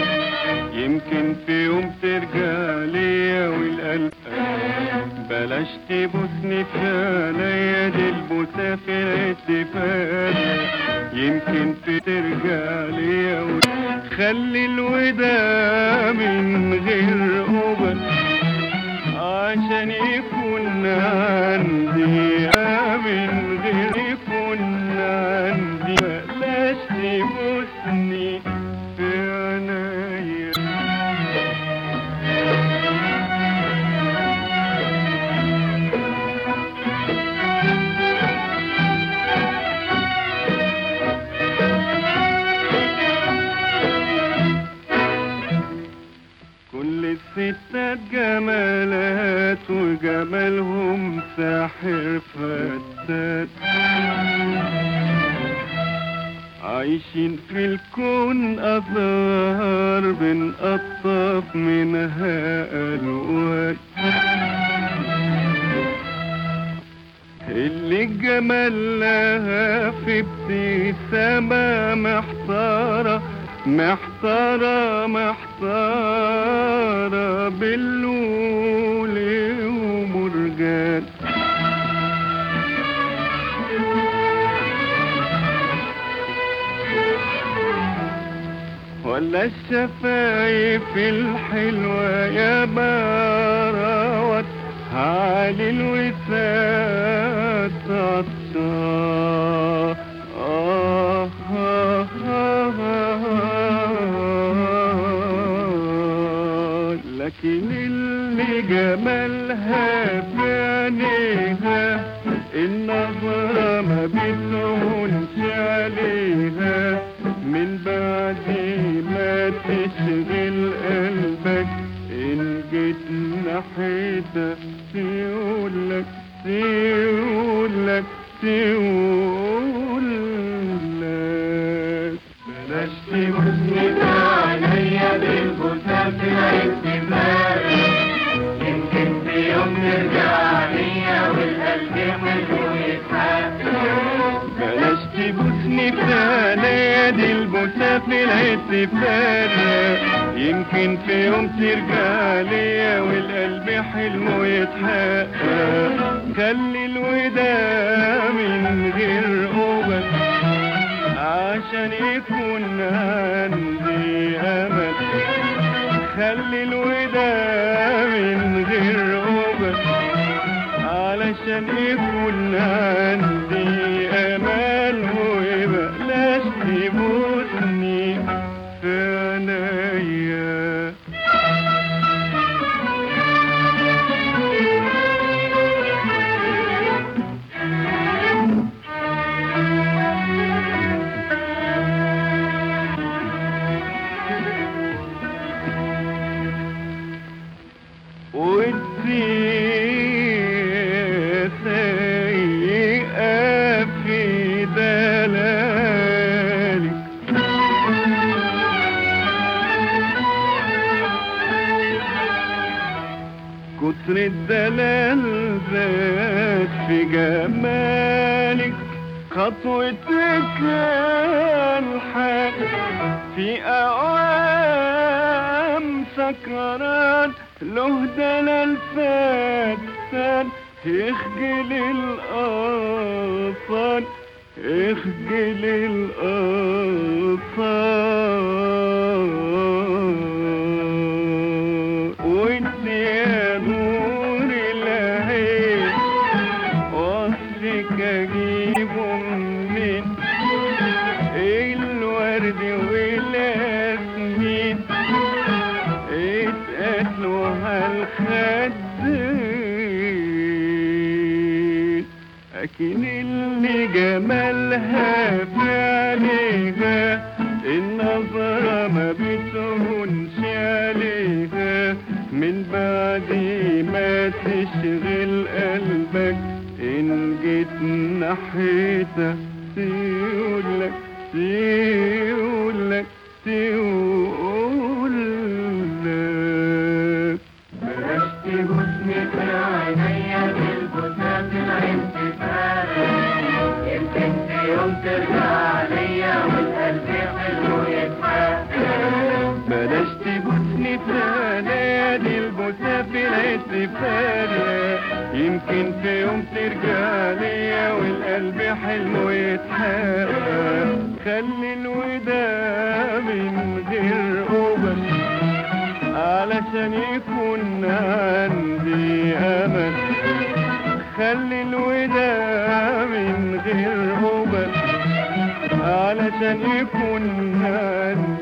يمكن في يوم ترجع ليا والقلب بلاش تبوسني في عينيا دي البوسة في الاتفاق يمكن في ترجع ليا خلي الوداع من غير قبل عشان يكون عندي من غير يكون عندي بلاش تبوسني في عينيا كل الستات جمالات وجمالهم ساحر فتات عايشين في الكون أزهار بنقطف منها ألوان اللي الجمال لها في ابتسامة محتارة محتارة محتارة باللول ومرجان ولا الشفايف الحلوة يا باروت علي الوساد عطشان آه آه آه آه لكن اللي جمالها في عينيها النظرة ما بتهونش عليها من بعد ما تشغل قلبك إن جيت ناحيتها تقولك تقولك تقولك بلاش تبوسني في عينيا بالبوسة في الاحتمال يمكن في يوم ترجع ليا والقلب حلو يتحقق بلاش تبوسني في عينيا دي البوسة في الاحتفال يمكن في يوم ترجع ليا والقلب حلمه يتحقق خلي الوداع من غير قبل عشان يكون عندي امل خلي الوداع من غير قبل علشان يكون عندي امل ويبقاش تبوسني في عينيا ودي سيئة في دلالك كتر الدلال ذات في جمالك خطوتك الحق في أوام سكران له دلال فتان يخجل الأطفال يخجل الأطفال وانت يا نور العين وصفك اجيبه منين الورد والياسمين اتقتلوا هالخدين لكن اللي جمالها في عينيها النظرة ما بتهونش عليها من بعد ما تشغل قلبك إن جيت ناحيتها تقولك تقولك تقولك بلاش تبوسني في عينيا بالبوسات الانتفاع يمكن في يوم ترجع ليا والقلب حلو يتحقق بلاش تبوسني تاني دي البوسة في الاحتفال يمكن في يوم ترجع ليا والقلب حلمه يتحقق خلي الوداع من غير قبل علشان يكون عندي امل خلي الوداع من غير قبل علشان يكون عندي